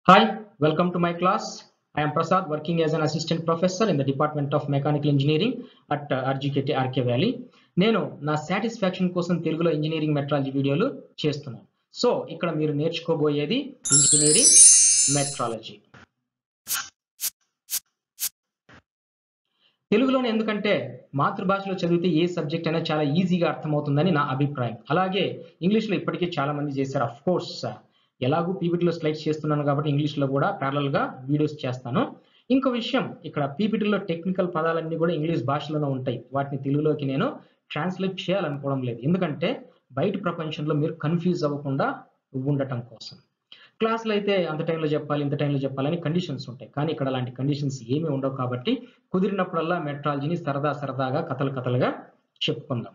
Hi, welcome to my class. I am Prasad, working as an assistant professor in the Department of Mechanical Engineering at uh, RGKT RK Valley. నేను నా satisfaction కోసం తెలుగులో engineering metrology వీడియోలు చేస్తున్నాను so ఇక్కడ మీరు నేర్చుకోబోయేది engineering metrology తెలుగులోనే ఎందుకంటే మాతృభాషలో చదివితే ఏ సబ్జెక్ట్ అయినా చాలా ఈజీగా అర్థమవుతుందని నా అభిప్రాయం అలాగే ఇంగ్లీష్లో ఇప్పటికే చాలా మంది చేశారు అఫ్ కోర్స్ ఎలాగూ పీపీటీలో స్లైడ్స్ చేస్తున్నాను కాబట్టి ఇంగ్లీష్లో కూడా parallel గా వీడియోస్ చేస్తాను ఇంకో విషయం ఇక్కడ పీపీటీలో టెక్నికల్ పదాలన్నీ కూడా ఇంగ్లీష్ భాషలోనే ఉంటాయి వాటిని తెలుగులోకి నేను ట్రాన్స్లేట్ చేయాలనుకోవడం లేదు ఎందుకంటే బయట ప్రపంచంలో మీరు కన్ఫ్యూజ్ అవ్వకుండా ఉండటం కోసం క్లాసులు అయితే అంత టైంలో చెప్పాలి ఇంత టైంలో చెప్పాలని కండిషన్స్ ఉంటాయి కానీ ఇక్కడ అలాంటి కండిషన్స్ ఏమీ ఉండవు కాబట్టి కుదిరినప్పుడల్లా మెట్రాలజీని సరదా సరదాగా కథలు కథలుగా చెప్పుకుందాం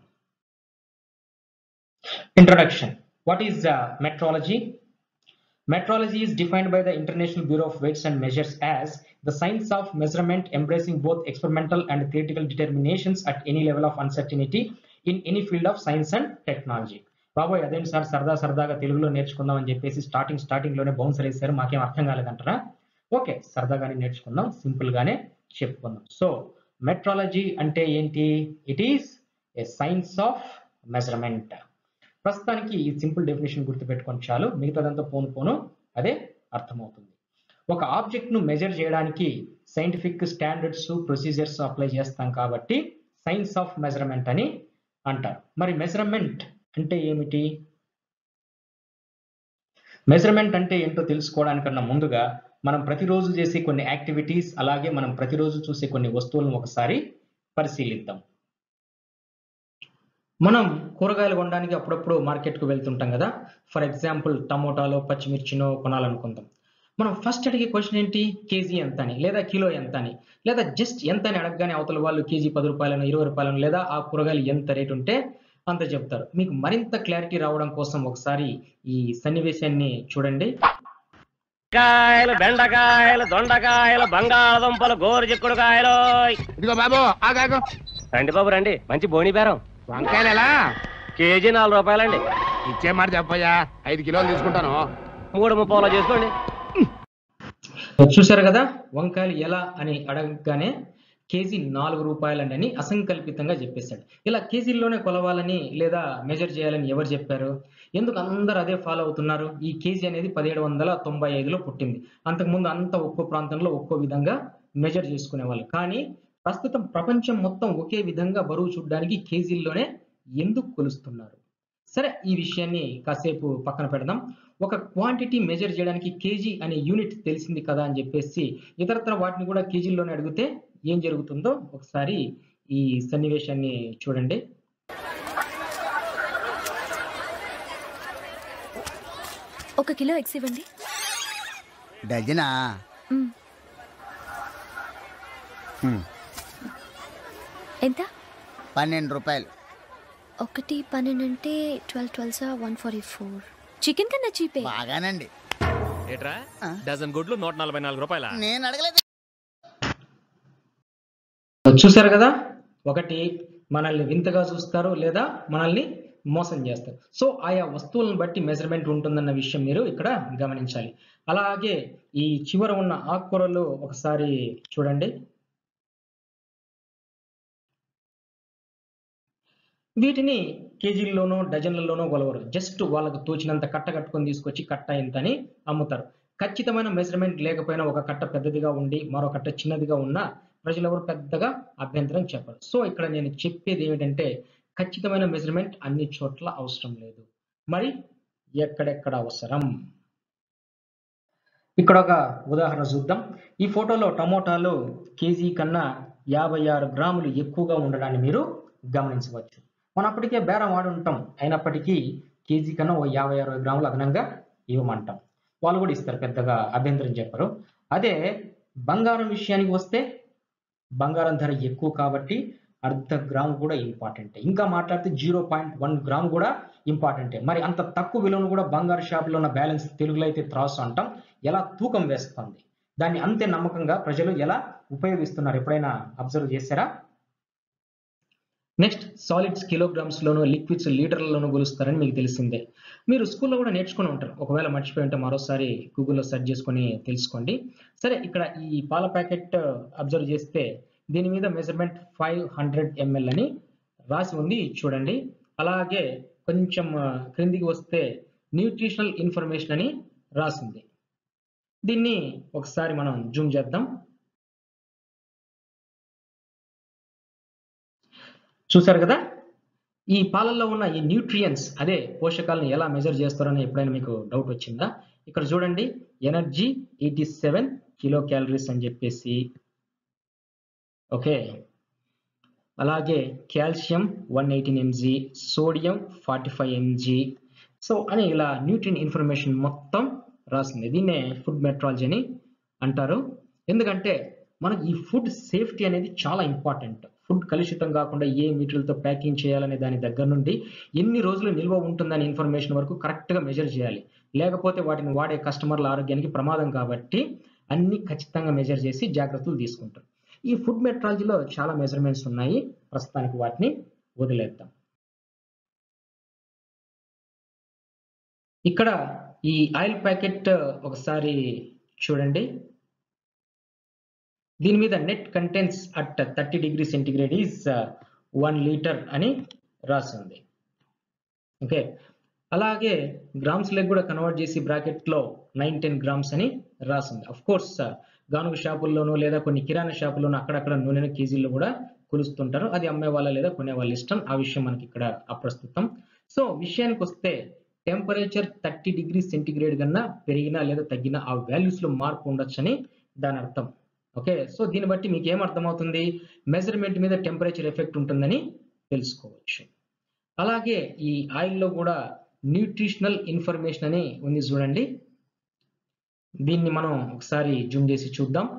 introduction what is metrology Metrology is defined by the International Bureau of Weights and Measures as the science of measurement embracing both experimental and theoretical determinations at any level of uncertainty in any field of science and technology. బాబోయ్ అదేంటి sir సరదా సరదాగా తెలుగులో నేర్చుకుందాం అని చెప్పేసి starting starting లోనే bouncer వేశారు మాకేం అర్థం కాలేదంటారా ఓకే సరదాగానే నేర్చుకుందాం సింపుల్ గానే చెప్పుకుందాం సో మెట్రాలజీ అంటే ఏంటి it is a science of measurement ప్రస్తుతానికి ఈ సింపుల్ డెఫినేషన్ గుర్తుపెట్టుకొని చాలు మిగతాదంతా పోను పోను అదే అర్థమవుతుంది ఒక ఆబ్జెక్ట్ ను మెజర్ చేయడానికి సైంటిఫిక్ స్టాండర్డ్స్ ప్రొసీజర్స్ అప్లై చేస్తాం కాబట్టి సైన్స్ ఆఫ్ మెజర్మెంట్ అని అంటారు మరి మెజర్మెంట్ అంటే ఏమిటి మెజర్మెంట్ అంటే ఏంటో తెలుసుకోవడానికన్నా ముందుగా మనం ప్రతిరోజు చేసే కొన్ని యాక్టివిటీస్ అలాగే మనం ప్రతిరోజు చూసే కొన్ని వస్తువులను ఒకసారి పరిశీలిద్దాం మనం కూరగాయలు కొనడానికి అప్పుడప్పుడు మార్కెట్కు వెళ్తుంటాం కదా ఫర్ ఎగ్జాంపుల్ టమోటాలో పచ్చిమిర్చినో కొనాలనుకుందాం మనం ఫస్ట్ అడిగే క్వశ్చన్ ఏంటి కేజీ ఎంత అని లేదా కిలో ఎంత అని లేదా జస్ట్ ఎంత అని అడగగానే అవతల వాళ్ళు కేజీ పది రూపాయలను ఇరవై రూపాయలను లేదా ఆ కూరగాయలు ఎంత రేట్ ఉంటే అంత చెప్తారు మీకు మరింత క్లారిటీ రావడం కోసం ఒకసారి ఈ సన్నివేశాన్ని చూడండి కాయలు బెండకాయలు దొండకాయలు బంగాళదుంపలు గోరు చిక్కుడుకాయలు ఇదిగో బాబు ఆగాగు రండి బాబు రండి మంచి బోని బేరం వంకాయలు ఎలా కేజీ నాలుగు రూపాయలండి ఇచ్చే మాట చెప్పయ్యా ఐదు కిలోలు తీసుకుంటాను మూడు ముప్పాలో చేసుకోండి చూశారు కదా వంకాయలు ఎలా అని అడగగానే కేజీ నాలుగు రూపాయలండి అని అసంకల్పితంగా చెప్పేశాడు ఇలా కేజీల్లోనే కొలవాలని లేదా మెజర్ చేయాలని ఎవరు చెప్పారు ఎందుకు అందరూ అదే ఫాలో అవుతున్నారు ఈ కేజీ అనేది పదిహేడు వందల తొంభై ఐదులో పుట్టింది అంతకుముందు అంత ఒక్కో ప్రాంతంలో ఒక్కో విధంగా మెజర్ చేసుకునేవాళ్ళు కానీ ప్రస్తుతం ప్రపంచం మొత్తం ఒకే విధంగా బరువు చూడడానికి కేజీల్లోనే ఎందుకు కొలుస్తున్నారు సరే ఈ విషయాన్ని కాసేపు పక్కన పెడదాం ఒక క్వాంటిటీ మెజర్ చేయడానికి కేజీ అనే యూనిట్ తెలిసింది కదా అని చెప్పేసి ఇతరత్ర వాటిని కూడా కేజీల్లోనే అడిగితే ఏం జరుగుతుందో ఒకసారి ఈ సన్నివేశాన్ని చూడండి ఒక కిలో ఎగ్స్ ఇవ్వండి డజనా మ్. ఎంత పన్నెండు రూపాయలు ఒకటి పన్నెండు అంటే twelve twelve one forty four chicken కన్నా చీపే బాగానండి ఏట్రా ఆ. డజన్ గుడ్లు నూట నలభై నాలుగు రూపాయల నేను అడగలేదు చూశారు కదా ఒకటి మనల్ని వింతగా చూస్తారు లేదా మనల్ని మోసం చేస్తారు సో ఆయా వస్తువులను బట్టి మెజర్మెంట్ ఉంటుందన్న విషయం మీరు ఇక్కడ గమనించాలి అలాగే ఈ చివర ఉన్న ఆకుకూరలు ఒకసారి చూడండి వీటిని కేజీల్లోనో డజన్లలోనో కొలవరు జస్ట్ వాళ్ళకు తోచినంత కట్ట కట్టుకొని తీసుకొచ్చి కట్ట ఇంత అని అమ్ముతారు ఖచ్చితమైన మెజర్మెంట్ లేకపోయినా ఒక కట్ట పెద్దదిగా ఉండి మరో కట్ట చిన్నదిగా ఉన్నా ప్రజలు ఎవరు పెద్దగా అభ్యంతరం చెప్పరు సో ఇక్కడ నేను చెప్పేది ఏమిటంటే ఖచ్చితమైన మెజర్మెంట్ అన్ని చోట్ల అవసరం లేదు మరి ఎక్కడెక్కడ అవసరం ఇక్కడ ఒక ఉదాహరణ చూద్దాం ఈ ఫోటోలో టమోటాలు కేజీ కన్నా యాభై ఆరు గ్రాములు ఎక్కువగా ఉండడాన్ని మీరు గమనించవచ్చు మనం అప్పటికే బేరం ఆడి ఉంటాం అయినప్పటికీ కేజీ కన్నా ఓ యాభై అరవై గ్రాములు అదనంగా ఇవ్వమంటాం వాళ్ళు కూడా ఇస్తారు పెద్దగా అభ్యంతరం చెప్పరు అదే బంగారం విషయానికి వస్తే బంగారం ధర ఎక్కువ కాబట్టి అర్ధ గ్రామ్ కూడా ఇంపార్టెంట్ ఇంకా మాట్లాడితే జీరో పాయింట్ వన్ గ్రామ్ కూడా ఇంపార్టెంటే మరి అంత తక్కువ విలువను కూడా బంగారు షాపులో ఉన్న బ్యాలెన్స్ తెలుగులో అయితే త్రాసు అంటాం ఎలా తూకం వేస్తుంది దాన్ని అంతే నమ్మకంగా ప్రజలు ఎలా ఉపయోగిస్తున్నారు ఎప్పుడైనా అబ్జర్వ్ చేశారా నెక్స్ట్ సాలిడ్స్ కిలోగ్రామ్స్ లోను లిక్విడ్స్ లీటర్లలోనూ కొలుస్తారని మీకు తెలిసిందే మీరు స్కూల్లో కూడా నేర్చుకుని ఉంటారు ఒకవేళ మర్చిపోయి ఉంటే మరోసారి గూగుల్లో సెర్చ్ చేసుకొని తెలుసుకోండి సరే ఇక్కడ ఈ పాల ప్యాకెట్ అబ్జర్వ్ చేస్తే దీని మీద మెజర్మెంట్ ఫైవ్ హండ్రెడ్ ఎంఎల్ అని రాసి ఉంది చూడండి అలాగే కొంచెం ఆ, క్రిందికి వస్తే న్యూట్రిషనల్ ఇన్ఫర్మేషన్ అని రాసింది దీన్ని ఒకసారి మనం జూమ్ చేద్దాం చూసారు కదా ఈ పాలల్లో ఉన్న ఈ న్యూట్రియన్స్ అదే పోషకాలను ఎలా మెజర్ చేస్తారని ఎప్పుడైనా మీకు డౌట్ వచ్చిందా ఇక్కడ చూడండి energy eighty seven kilo calories అని చెప్పేసి ఓకే అలాగే calcium one eighteen MG sodium forty five MG so అని ఇలా న్యూట్రియన్ ఇన్ఫర్మేషన్ మొత్తం రాసింది దీన్నే ఫుడ్ మెట్రాలజీ అని అంటారు ఎందుకంటే మనకి ఈ ఫుడ్ సేఫ్టీ అనేది చాలా ఇంపార్టెంట్ ఫుడ్ కలుషితం కాకుండా ఏ మెటీరియల్తో ప్యాకింగ్ చేయాలనే దాని దగ్గర నుండి ఎన్ని రోజులు నిల్వ ఉంటుందనే ఇన్ఫర్మేషన్ వరకు కరెక్ట్గా మెజర్ చేయాలి లేకపోతే వాటిని వాడే కస్టమర్ల ఆరోగ్యానికి ప్రమాదం కాబట్టి అన్ని ఖచ్చితంగా మెజర్ చేసి జాగ్రత్తలు తీసుకుంటారు ఈ ఫుడ్ మెట్రాలజీలో చాలా మెజర్మెంట్స్ ఉన్నాయి ప్రస్తుతానికి వాటిని వదిలేద్దాం ఇక్కడ ఈ ఆయిల్ ప్యాకెట్ ఒకసారి చూడండి దీని మీద net contents at thirty degree centigrade is one litre అని రాసి ఉంది ఓకే అలాగే గ్రామ్స్ లెగ్ కూడా కన్వర్ట్ చేసి బ్రాకెట్ లో నైన్ టెన్ గ్రామ్స్ అని రాసింది అఫ్ కోర్స్ గానుగ షాపుల్లోనూ లేదా కొన్ని కిరాణా షాపుల్లోనూ అక్కడక్కడ నూనెను కేజీల్లో కూడా కొలుస్తుంటారు అది అమ్మే వాళ్ళ లేదా కొనే వాళ్ళ ఇష్టం ఆ విషయం మనకి ఇక్కడ అప్రస్తుతం సో విషయానికి వస్తే టెంపరేచర్ థర్టీ డిగ్రీ సెంటిగ్రేడ్ కన్నా పెరిగినా లేదా తగ్గినా ఆ వాల్యూస్ లో మార్పు ఉండొచ్చని దాని అర్థం ఓకే సో దీన్ని బట్టి మీకు ఏం అర్థమవుతుంది మెజర్మెంట్ మీద టెంపరేచర్ ఎఫెక్ట్ ఉంటుందని తెలుసుకోవచ్చు అలాగే ఈ ఆయిల్లో కూడా న్యూట్రిషనల్ ఇన్ఫర్మేషన్ అని ఉంది చూడండి దీన్ని మనం ఒకసారి జూమ్ చేసి చూద్దాం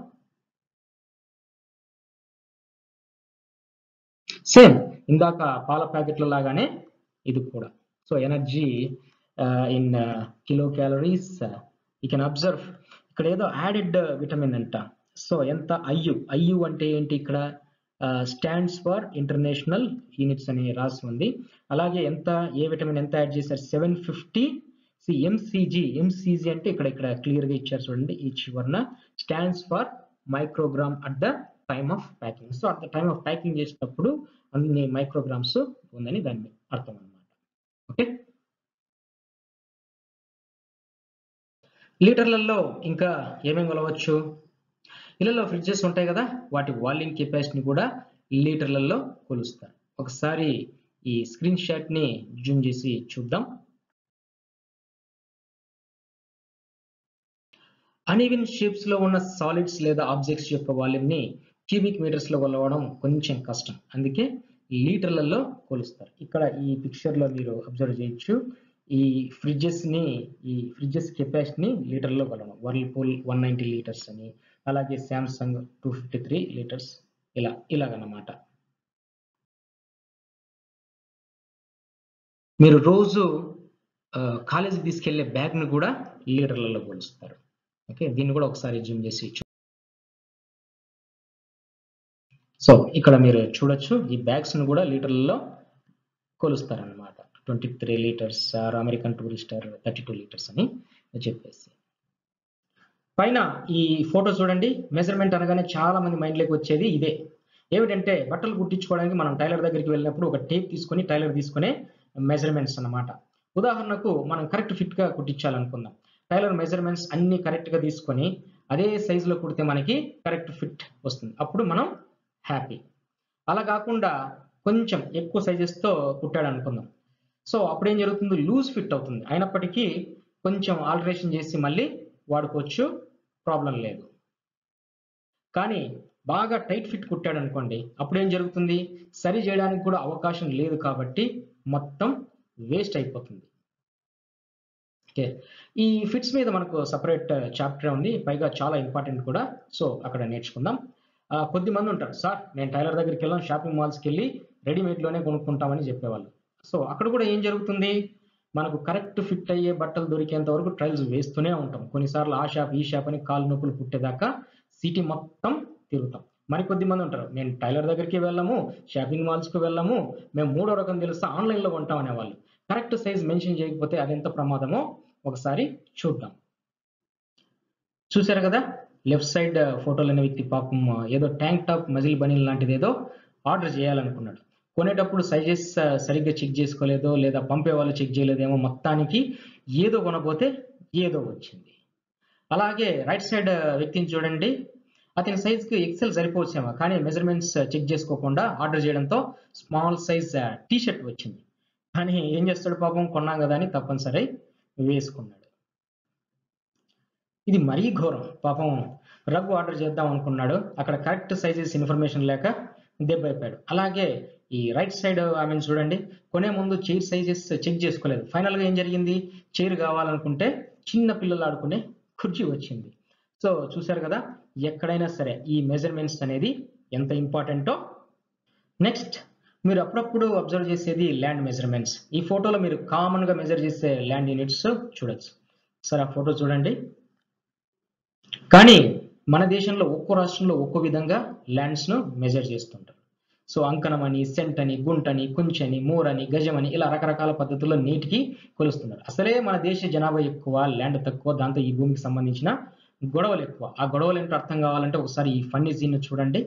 సేమ్ ఇందాక పాల ప్యాకెట్ల లాగానే ఇది కూడా so energy in kilo calories you can observe ఇక్కడ ఏదో యాడెడ్ విటమిన్ అంట సో ఎంత ఐయు ఐయు అంటే ఏంటి ఇక్కడ స్టాండ్స్ ఫర్ ఇంటర్నేషనల్ యూనిట్స్ అని రాసి ఉంది అలాగే ఎంత ఏ విటమిన్ ఎంత యాడ్ చేశారు seven fifty C MCG MCG అంటే ఇక్కడ ఇక్కడ క్లియర్ గా ఇచ్చారు చూడండి ఈ చివరన stands for microgram at the time of packing so at the time of packing చేసేటప్పుడు అన్ని మైక్రోగ్రామ్స్ ఉందని దాని అర్థం అన్నమాట ఓకే లీటర్లలో ఇంకా ఏమేమి కొలవచ్చు ఇళ్లలో ఫ్రిడ్జెస్ ఉంటాయి కదా వాటి వాల్యూమ్ కెపాసిటీని కూడా లీటర్లలో కొలుస్తారు ఒకసారి ఈ స్క్రీన్ షాట్ ని జూమ్ చేసి చూద్దాం అన్ఈవెన్ షేప్స్ లో ఉన్న సాలిడ్స్ లేదా ఆబ్జెక్ట్స్ యొక్క వాల్యూమ్ ని క్యూబిక్ మీటర్స్ లో కొలవడం కొంచెం కష్టం అందుకే లీటర్లలో కొలుస్తారు ఇక్కడ ఈ పిక్చర్ లో మీరు అబ్జర్వ్ చేయొచ్చు ఈ ఫ్రిడ్జెస్ ని ఈ ఫ్రిడ్జెస్ కెపాసిటీని లీటర్లో కొలవడం వర్ల్పూల్ వన్ నైంటీ లీటర్స్ అని అలాగే Samsung two fifty three litres ఇలా ఇలాగన్నమాట మీరు రోజు కాలేజీకి తీసుకెళ్లే బ్యాగ్ ను కూడా లీటర్లలో కొలుస్తారు ఓకే దీన్ని కూడా ఒకసారి జూమ్ చేసి చూ సో ఇక్కడ మీరు చూడొచ్చు ఈ బ్యాగ్స్ ను కూడా లీటర్లలో కొలుస్తారనమాట twenty three litres or American Tourister thirty two litres అని చెప్పేసి పైన ఈ ఫోటో చూడండి మెజర్మెంట్ అనగానే చాలా మంది మైండ్లోకి వచ్చేది ఇదే ఏమిటంటే బట్టలు కుట్టించుకోవడానికి మనం టైలర్ దగ్గరికి వెళ్ళినప్పుడు ఒక టేప్ తీసుకొని టైలర్ తీసుకునే మెజర్మెంట్స్ అన్నమాట ఉదాహరణకు మనం కరెక్ట్ ఫిట్ గా కుట్టించాలనుకుందాం టైలర్ మెజర్మెంట్స్ అన్ని కరెక్ట్ గా తీసుకొని అదే సైజులో కుడితే మనకి కరెక్ట్ ఫిట్ వస్తుంది అప్పుడు మనం హ్యాపీ అలా కాకుండా కొంచెం ఎక్కువ సైజెస్తో కుట్టాడు అనుకుందాం సో అప్పుడు ఏం జరుగుతుంది లూజ్ ఫిట్ అవుతుంది అయినప్పటికీ కొంచెం ఆల్టరేషన్ చేసి మళ్ళీ వాడుకోవచ్చు ప్రాబ్లం లేదు కానీ బాగా టైట్ ఫిట్ కుట్టాడు అనుకోండి అప్పుడు ఏం jరుగుతుంది సరి చేయడానికి కూడా అవకాశం లేదు కాబట్టి మొత్తం వేస్ట్ అయిపోతుంది ఓకే ఈ ఫిట్స్ మీద మనకు సపరేట్ చాప్టర్ ఉంది పైగా చాలా ఇంపార్టెంట్ కూడా సో అక్కడ నేర్చుకుందాం ఆ, కొద్ది మంది ఉంటారు సార్ నేను టైలర్ దగ్గరికి వెళ్ళాం షాపింగ్ మాల్స్కి వెళ్ళి రెడీమేడ్ లోనే కొనుక్కుంటామని చెప్పేవాళ్ళు సో అక్కడ కూడా ఏం జరుగుతుంది మనకు కరెక్ట్ ఫిట్ అయ్యే బట్టలు దొరికేంత వరకు ట్రయల్స్ వేస్తూనే ఉంటాం కొన్నిసార్లు ఆ షాప్ ఈ షాప్ అని కాలు నొప్పులు పుట్టేదాకా సిటీ మొత్తం తిరుగుతాం మరికొద్ది మంది ఉంటారు మేము టైలర్ దగ్గరికి వెళ్ళాము షాపింగ్ మాల్స్కి వెళ్ళాము మేము మూడో రకం తెలిస్తే ఆన్లైన్లో కొంటాం అనేవాళ్ళు కరెక్ట్ సైజ్ మెన్షన్ చేయకపోతే అది ఎంత ప్రమాదమో ఒకసారి చూద్దాం చూశారు కదా లెఫ్ట్ సైడ్ ఫోటోలు అనే వ్యక్తి పాపం ఏదో ట్యాంక్ టాప్ మజిల్ బనీల్ లాంటిది ఏదో ఆర్డర్ చేయాలనుకున్నాడు కొనేటప్పుడు సైజెస్ సరిగ్గా చెక్ చేసుకోలేదో లేదా పంపే వాళ్ళు చెక్ చేయలేదేమో మొత్తానికి ఏదో కొనబోతే ఏదో వచ్చింది అలాగే రైట్ సైడ్ వ్యక్తిని చూడండి అతని సైజ్కి ఎక్సెల్ సరిపోవచ్చేమో కానీ మెజర్మెంట్స్ చెక్ చేసుకోకుండా ఆర్డర్ చేయడంతో స్మాల్ సైజ్ టీ షర్ట్ వచ్చింది కానీ ఏం చేస్తాడు పాపం కొన్నాం కదా అని తప్పనిసరి వేసుకున్నాడు ఇది మరీ ఘోరం పాపం రగ్గు ఆర్డర్ చేద్దాం అనుకున్నాడు అక్కడ కరెక్ట్ సైజెస్ ఇన్ఫర్మేషన్ లేక దెబ్బైపోయాడు అలాగే ఈ రైట్ సైడ్ ఆమెను చూడండి కొనే ముందు చైర్ సైజెస్ చెక్ చేసుకోలేదు ఫైనల్ గా ఏం జరిగింది చైర్ కావాలనుకుంటే చిన్న పిల్లలు ఆడుకునే కుర్చీ వచ్చింది సో చూశారు కదా ఎక్కడైనా సరే ఈ మెజర్మెంట్స్ అనేది ఎంత ఇంపార్టెంటో నెక్స్ట్ మీరు అప్పుడప్పుడు అబ్జర్వ్ చేసేది ల్యాండ్ మెజర్మెంట్స్ ఈ ఫోటోలో మీరు కామన్ గా మెజర్ చేసే ల్యాండ్ యూనిట్స్ చూడొచ్చు సరే ఆ ఫోటో చూడండి కానీ మన దేశంలో ఒక్కో రాష్ట్రంలో ఒక్కో విధంగా ల్యాండ్స్ ను మెజర్ చేస్తుంటారు సో అంకణం అని సెంట్ అని గుంటని కుంచని మూరని గజమని ఇలా రకరకాల పద్ధతుల్లో నీటికి కొలుస్తున్నారు అసలే మన దేశ జనాభా ఎక్కువ ల్యాండ్ తక్కువ దాంతో ఈ భూమికి సంబంధించిన గొడవలు ఎక్కువ ఆ గొడవలు ఏంటో అర్థం కావాలంటే ఒకసారి ఈ ఫన్నీ సీన్ చూడండి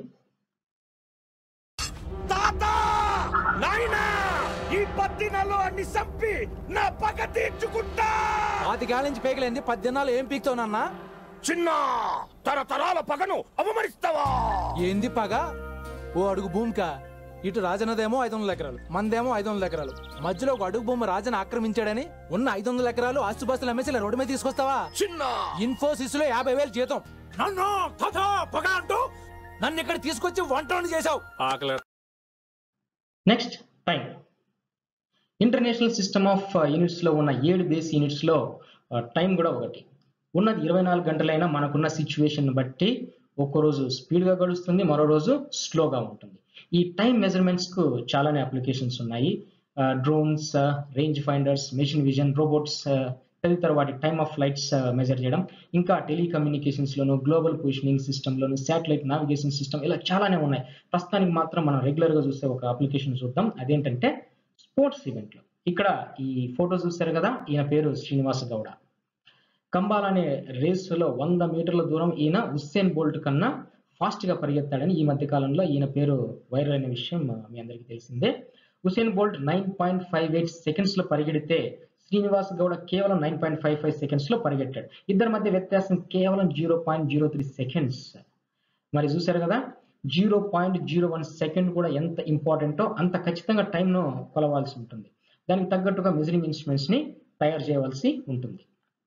తాత నాయనా ఈ పత్తినలో అన్ని సంపి నా పగ తీర్చుకుంటా పాతికేళ్ల నుంచి పేకలేంది పద్దెన్నాళ్ళు ఏం పీక్తావు నాన్న చిన్న తరతరాల పగను అవమరిస్తావా ఏంది పగ ఓ అడుగు భూమిక ఇటు రాజనదేమో ఐదు వందల ఎకరాలు మందేమో ఐదు వందల ఎకరాలు మధ్యలో ఒక అడుగు భూమి రాజన ఆక్రమించాడని ఉన్న ఐదు వందల ఎకరాలు ఆస్తుపాస్తులు అమ్మేసి ఇలా రోడ్డు మీద తీసుకొస్తావా చిన్న ఇన్ఫోసిస్ లో యాభై వేలు జీతం నన్ను తథ పగ అంటూ నన్ను ఇక్కడ తీసుకొచ్చి వంట చేసావు ఆకలి next time international system of units లో ఉన్న ఏడు బేస్ యూనిట్స్ లో టైం కూడా ఒకటి ఉన్నది ఇరవై నాలుగు గంటలైనా మనకున్న సిచ్యువేషన్ బట్టి ఒక్కో రోజు స్పీడ్ గా గడుస్తుంది మరో రోజు స్లోగా ఉంటుంది ఈ టైం మెజర్మెంట్స్ కు చాలానే అప్లికేషన్స్ ఉన్నాయి drones range finders machine vision robots తదితర వాటి టైమ్ ఆఫ్ ఫ్లైట్స్ మెజర్ చేయడం ఇంకా టెలికమ్యూనికేషన్స్ లోను గ్లోబల్ పొజిషనింగ్ సిస్టమ్ లోను శాటిలైట్ నావిగేషన్ సిస్టమ్ ఇలా చాలానే ఉన్నాయి ప్రస్తుతానికి మాత్రం మనం రెగ్యులర్ గా చూసే ఒక అప్లికేషన్ చూద్దాం అదేంటంటే స్పోర్ట్స్ ఈవెంట్లు ఇక్కడ ఈ ఫోటో చూస్తారు కదా ఈయన పేరు శ్రీనివాస గౌడ కంబాల్ అనే రేసులో వంద మీటర్ల దూరం ఈయన ఉస్సేన్ బోల్ట్ కన్నా ఫాస్ట్ గా పరిగెత్తాడని ఈ మధ్య కాలంలో ఈయన పేరు వైరల్ అయిన విషయం ఆ, మీ అందరికీ తెలిసిందే Usain Bolt nine point five eight seconds లో పరిగెడితే శ్రీనివాస్ గౌడ కేవలం nine point five five seconds లో పరిగెట్టాడు ఇద్దరి మధ్య వ్యత్యాసం కేవలం zero point zero three seconds మరి చూశారు కదా zero point zero one second కూడా ఎంత ఇంపార్టెంటో అంత ఖచ్చితంగా టైంను కొలవాల్సి ఉంటుంది దానికి తగ్గట్టుగా మెజరింగ్ ఇన్స్ట్రుమెంట్స్ ని తయారు చేయవలసి ఉంటుంది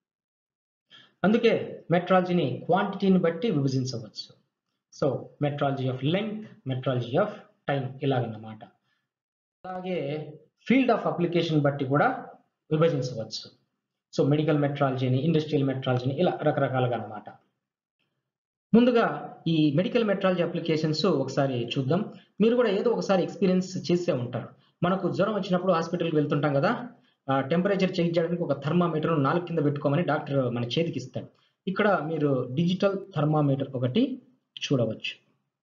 అందుకే మెట్రాలజీని క్వాంటిటీని బట్టి విభజించవచ్చు so metrology of length metrology of time ఇలాగన్నమాట అలాగే ఫీల్డ్ ఆఫ్ అప్లికేషన్ బట్టి కూడా విభజించవచ్చు సో మెడికల్ మెట్రాలజీని ఇండస్ట్రియల్ మెట్రాలజీని ఇలా రకరకాలుగా అన్నమాట ముందుగా ఈ మెడికల్ మెట్రాలజీ అప్లికేషన్స్ ఒకసారి చూద్దాం మీరు కూడా ఏదో ఒకసారి ఎక్స్పీరియన్స్ చేసే ఉంటారు మనకు జ్వరం వచ్చినప్పుడు హాస్పిటల్కి వెళ్తుంటాం కదా టెంపరేచర్ చెక్ చేయడానికి ఒక థర్మామీటర్ నాలుగు కింద పెట్టుకోమని డాక్టర్ మన చేతికి ఇస్తాడు ఇక్కడ మీరు డిజిటల్ థర్మామీటర్ ఒకటి చూడవచ్చు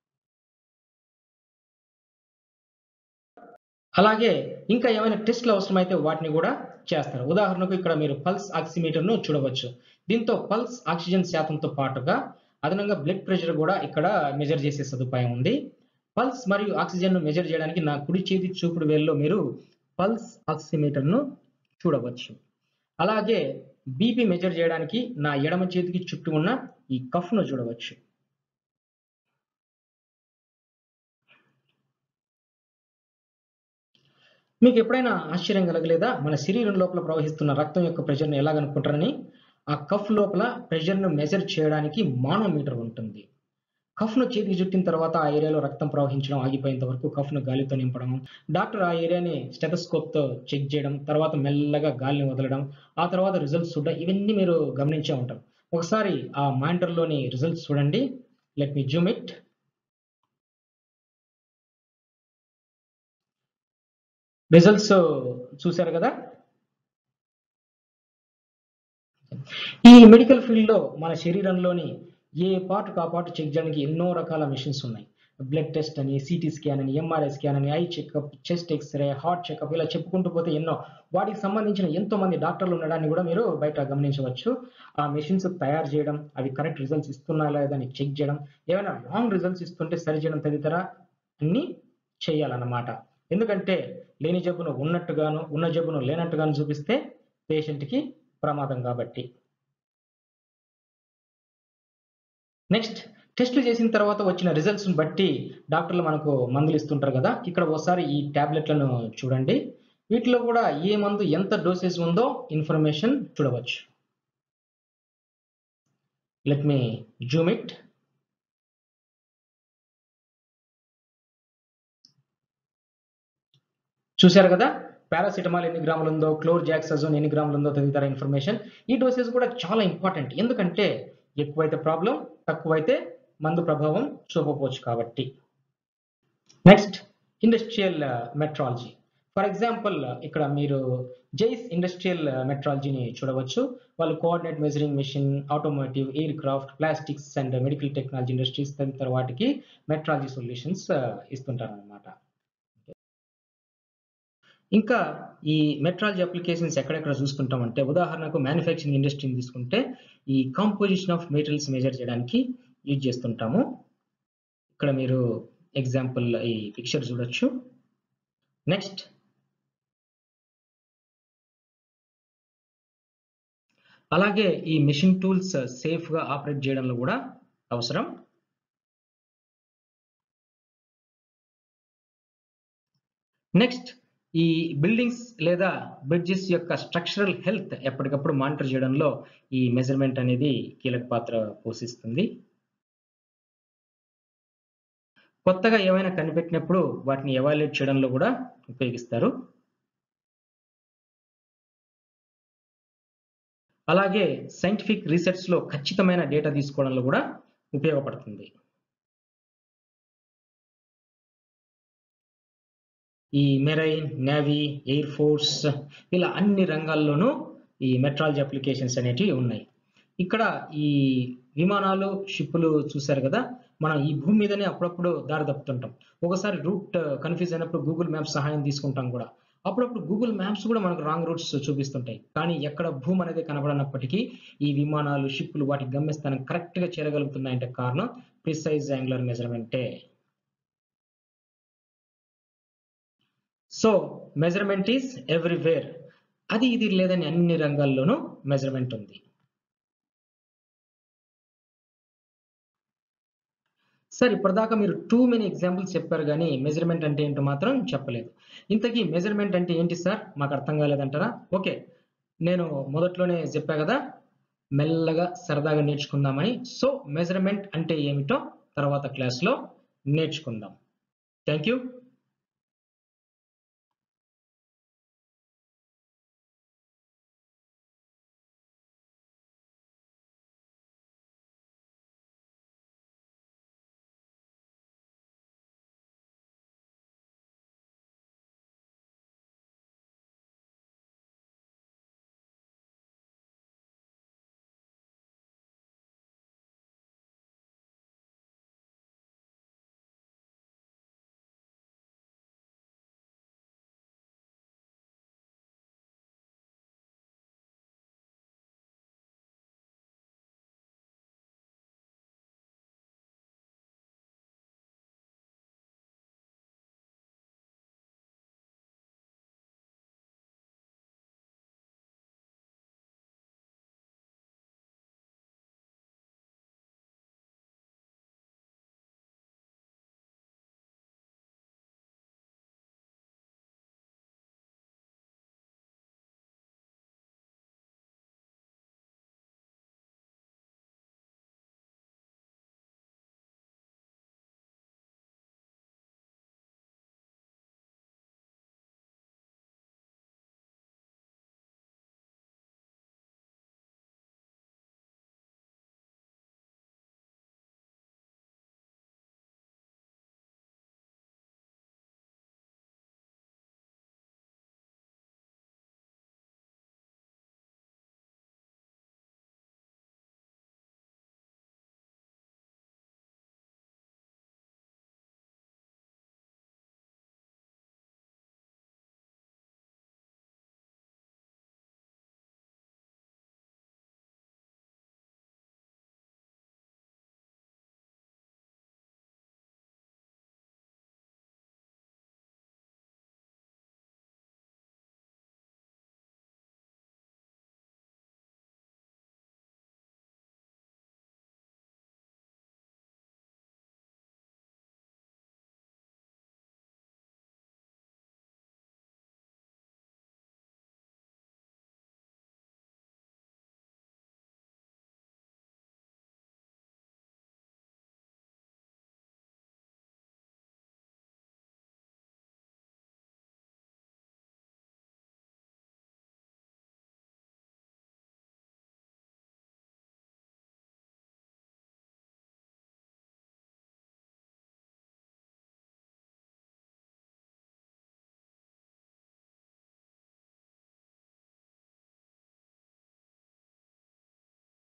అలాగే ఇంకా ఏమైనా టెస్ట్లు అవసరమైతే వాటిని కూడా చేస్తారు ఉదాహరణకు ఇక్కడ మీరు పల్స్ ఆక్సిమీటర్ ను చూడవచ్చు దీంతో పల్స్ ఆక్సిజన్ శాతంతో పాటుగా అదనంగా బ్లడ్ ప్రెషర్ కూడా ఇక్కడ మెజర్ చేసే సదుపాయం ఉంది పల్స్ మరియు ఆక్సిజన్ ను మెజర్ చేయడానికి నా కుడి చేతి చూపుడు వేల్లో మీరు పల్స్ ఆక్సిమీటర్ ను చూడవచ్చు అలాగే బీపీ మెజర్ చేయడానికి నా ఎడమ చేతికి చుట్టూ ఉన్న ఈ కఫ్ ను చూడవచ్చు మీకు ఎప్పుడైనా ఆశ్చర్యం కలగలేదా మన శరీరం లోపల ప్రవహిస్తున్న రక్తం యొక్క ప్రెషర్ని ఎలా కనుక్కుంటారని ఆ కఫ్ లోపల ప్రెషర్ను మెజర్ చేయడానికి మానోమీటర్ ఉంటుంది కఫ్ను చేతికి చుట్టిన తర్వాత ఆ ఏరియాలో రక్తం ప్రవహించడం ఆగిపోయేంత వరకు కఫ్ను గాలితో నింపడం డాక్టర్ ఆ ఏరియాని స్టెథోస్కోప్తో చెక్ చేయడం తర్వాత మెల్లగా గాలిని వదలడం ఆ తర్వాత రిజల్ట్స్ చూడడం ఇవన్నీ మీరు గమనించే ఉంటారు ఒకసారి ఆ మానిటర్లోని రిజల్ట్స్ చూడండి let me zoom it results చూశారు కదా ఈ మెడికల్ ఫీల్డ్ లో మన శరీరంలోని ఏ పార్ట్ ఆ పార్ట్ చెక్ చేయడానికి ఎన్నో రకాల మిషన్స్ ఉన్నాయి బ్లడ్ టెస్ట్ అని సిటీ స్కాన్ అని ఎంఆర్ఐ స్కాన్ అని eye checkup chest x-ray heart checkup ఇలా చెప్పుకుంటూ పోతే ఎన్నో వాటికి సంబంధించిన ఎంతో మంది డాక్టర్లు ఉండడాన్ని కూడా మీరు బయట గమనించవచ్చు ఆ మెషిన్స్ తయారు చేయడం అవి కరెక్ట్ రిజల్ట్స్ ఇస్తున్నాయా లేదా అని చెక్ చేయడం ఏమైనా రాంగ్ రిజల్ట్స్ ఇస్తుంటే సరి చేయడం తదితర అన్ని చేయాలన్నమాట ఎందుకంటే లేని జబ్బును ఉన్నట్టుగాను ఉన్న జబ్బును లేనట్టుగాను చూపిస్తే పేషెంట్కి ప్రమాదం కాబట్టి నెక్స్ట్ టెస్టులు చేసిన తర్వాత వచ్చిన రిజల్ట్స్ బట్టి డాక్టర్లు మనకు మందులు ఇస్తుంటారు కదా ఇక్కడ ఒకసారి ఈ టాబ్లెట్లను చూడండి వీటిలో కూడా ఏ మందు ఎంత డోసేజ్ ఉందో ఇన్ఫర్మేషన్ చూడవచ్చు లెట్ మీ జూమ్ ఇట్ చూశారు కదా పారాసిటమాల్ ఎన్ని గ్రాములు ఉందో క్లోర్ జాక్సజోన్ ఎన్ని గ్రాములు ఉందో తదితర ఇన్ఫర్మేషన్ ఈ డోసేజ్ కూడా చాలా ఇంపార్టెంట్ ఎందుకంటే ఎక్కువైతే ప్రాబ్లం తక్కువైతే మందు ప్రభావం చూపకపోవచ్చు కాబట్టి next industrial metrology for example ఇక్కడ మీరు జైస్ ఇండస్ట్రియల్ మెట్రాలజీని చూడవచ్చు వాళ్ళు coordinate measuring machine automotive aircraft plastics and medical technology industries తదితర వాటికి మెట్రాలజీ సొల్యూషన్స్ ఇస్తుంటారు అనమాట ఇంకా ఈ మెట్రాలజీ అప్లికేషన్స్ ఎక్కడెక్కడ చూసుకుంటామంటే ఉదాహరణకు మ్యానుఫ్యాక్చరింగ్ ఇండస్ట్రీని తీసుకుంటే ఈ కాంపోజిషన్ ఆఫ్ మెటీరియల్స్ మెజర్ చేయడానికి యూజ్ చేస్తుంటాము ఇక్కడ మీరు ఎగ్జాంపుల్ ఈ పిక్చర్ చూడొచ్చు నెక్స్ట్ అలాగే ఈ మిషన్ టూల్స్ సేఫ్గా ఆపరేట్ చేయడంలో కూడా అవసరం నెక్స్ట్ ఈ బిల్డింగ్స్ లేదా బ్రిడ్జెస్ యొక్క స్ట్రక్చరల్ హెల్త్ ఎప్పటికప్పుడు మానిటర్ చేయడంలో ఈ మెజర్మెంట్ అనేది కీలక పాత్ర పోషిస్తుంది కొత్తగా ఏమైనా కనిపెట్టినప్పుడు వాటిని ఎవాల్యుయేట్ చేయడంలో కూడా ఉపయోగిస్తారు అలాగే సైంటిఫిక్ రీసెర్చ్లో ఖచ్చితమైన డేటా తీసుకోవడంలో కూడా ఉపయోగపడుతుంది ఈ మెరైన్ నేవీ ఎయిర్ ఫోర్స్ ఇలా అన్ని రంగాల్లోనూ ఈ మెట్రాలజీ అప్లికేషన్స్ అనేటివి ఉన్నాయి ఇక్కడ ఈ విమానాలు షిప్పులు చూశారు కదా మనం ఈ భూమి మీదనే అప్పుడప్పుడు దారి తప్పుతుంటాం ఒకసారి రూట్ కన్ఫ్యూజ్ అయినప్పుడు గూగుల్ మ్యాప్స్ సహాయం తీసుకుంటాం కూడా అప్పుడప్పుడు గూగుల్ మ్యాప్స్ కూడా మనకు రాంగ్ రూట్స్ చూపిస్తుంటాయి కానీ ఎక్కడ భూమి అనేది కనబడనప్పటికీ ఈ విమానాలు షిప్పులు వాటి గమ్యస్థానం కరెక్ట్గా చేరగలుగుతున్నాయంటే కారణం ప్రిసైజ్ యాంగులర్ మెజర్మెంటే సో మెజర్మెంట్ ఈస్ ఎవ్రీవేర్ అది ఇది లేదని అన్ని రంగాల్లోనూ మెజర్మెంట్ ఉంది సార్ ఇప్పటిదాకా మీరు టూ మెనీ ఎగ్జాంపుల్స్ చెప్పారు కానీ మెజర్మెంట్ అంటే ఏంటో మాత్రం చెప్పలేదు ఇంతకీ మెజర్మెంట్ అంటే ఏంటి సార్ మాకు అర్థం కాలేదంటారా ఓకే నేను మొదట్లోనే చెప్పా కదా మెల్లగా సరదాగా నేర్చుకుందామని సో మెజర్మెంట్ అంటే ఏమిటో తర్వాత క్లాస్లో నేర్చుకుందాం థ్యాంక్ యూ